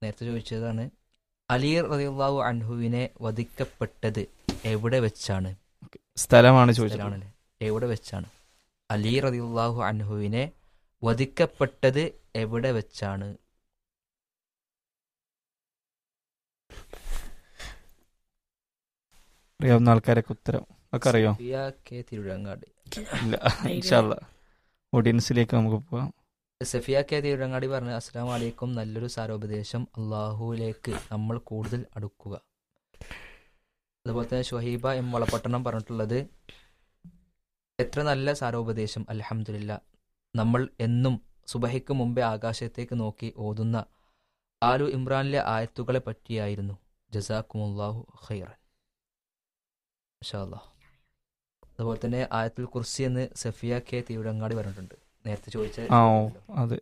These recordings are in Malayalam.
നേരത്തെ ചോദിച്ചതാണ് അലി റളിയല്ലാഹു അൻഹുവിനെ വധിക്കപ്പെട്ടത് എവിടെ വെച്ചാണ് സ്ഥലമാണ് ചോദിച്ചത് സ്ഥലമാണല്ലേ എവിടെ വെച്ചാണ് അലി റളിയല്ലാഹു അൻഹുവിനെ വധിക്കപ്പെട്ടത് എവിടെ വെച്ചാണ് അറിയാവുന്ന ആൾക്കാരൊക്കെ ഉത്തരം ഒക്കെ അറിയോ സഫിയ കെ തിരുവങ്ങാടി ഇല്ല ഇൻഷാല്ല ഓഡിയൻസിലേക്ക് നമുക്ക് പോവാം സഫിയ കെ തിരുവങ്ങാടി പറഞ്ഞു അസ്സാം വലൈക്കും നല്ലൊരു സാരോപദേശം അള്ളാഹുവിലേക്ക് നമ്മൾ കൂടുതൽ അടുക്കുക അതുപോലെ തന്നെ ഷുഹൈബ എം വളപട്ടണം പറഞ്ഞിട്ടുള്ളത് എത്ര നല്ല സാരോപദേശം അലഹമില്ല നമ്മൾ എന്നും സുബഹയ്ക്ക് മുമ്പേ ആകാശത്തേക്ക് നോക്കി ഓതുന്ന ആലു ഇമ്രാനിലെ ആയത്തുകളെ പറ്റിയായിരുന്നു ജസാക്കുമുല്ലാഹു ഖൈറൻ മാഷാ അല്ലാ. അതുപോലെ തന്നെ ആയത്തുൽ കുർസി എന്ന് സഫിയ കെ തിരുവങ്ങാടി പറഞ്ഞിട്ടുണ്ട് നേരത്തെ ചോദിച്ച ആ ഓ അതെ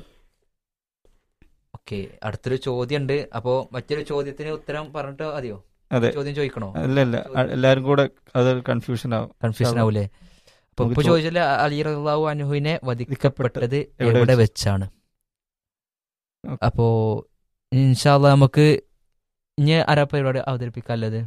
ഓക്കെ അടുത്തൊരു ചോദ്യം ഉണ്ട് അപ്പോ മറ്റൊരു ചോദ്യത്തിന് ഉത്തരം പറഞ്ഞിട്ട് മതിയോ അതെ ചോദ്യം ചോദിക്കണോ അല്ല അല്ല അ- എല്ലാരും കൂടെ അത് കൺഫ്യൂഷൻ ആവും കൺഫ്യൂഷൻ ആവൂലേ അപ്പൊ നമുക്ക് ഇപ്പൊ ചോ- ചോദിച്ചാല് അലി റഹ്ലാവു അനുഹുവിനെ വധിക്കപ്പെട്ടത് എവിടെ എവിടെ വെച്ച്? വെച്ചാണ് ഓക്കെ. അപ്പോ ഇൻഷാല്ല നമുക്ക് ഇനി ആരാ പരിപാടി അവതരിപ്പിക്കാനുള്ളത്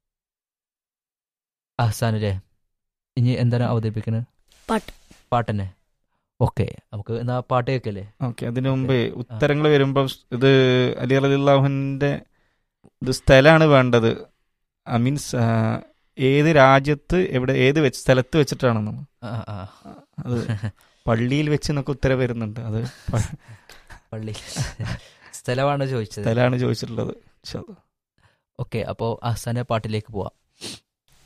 അഹ്സാനല്ലേ ഇനി എന്താണ് അവതരിപ്പിക്കുന്നത് പാട്ട്. പാട്ടന്നെ ഓക്കെ നമുക്ക് എന്നാ പാട്ട് കേൾക്കല്ലേ ഓക്കെ അതിനു മുമ്പേ ഉത്തരങ്ങൾ വരുമ്പോൾ ഇത് അലി അലിള്ളാഹുവിന്റെ ഇത് സ്ഥലമാണ് വേണ്ടത് ഐ മീൻസ് ഏത് രാജ്യത്ത് എവിടെ ഏത് വെച്ച് സ്ഥലത്ത് വെച്ചിട്ടാണെന്ന് ആ ആ അത് പള്ളിയിൽ വെച്ച് എന്നൊക്കെ ഉത്തരം വരുന്നുണ്ട് അത് പ- പള്ളി സ്ഥലമാണ് ചോദിച്ചത് സ്ഥലമാണ് ചോദിച്ചിട്ടുള്ളത് ഇൻഷാ അല്ലാ. ഓക്കെ അപ്പോൾ അഹ്സാന്റെ പാട്ടിലേക്ക് പോവാം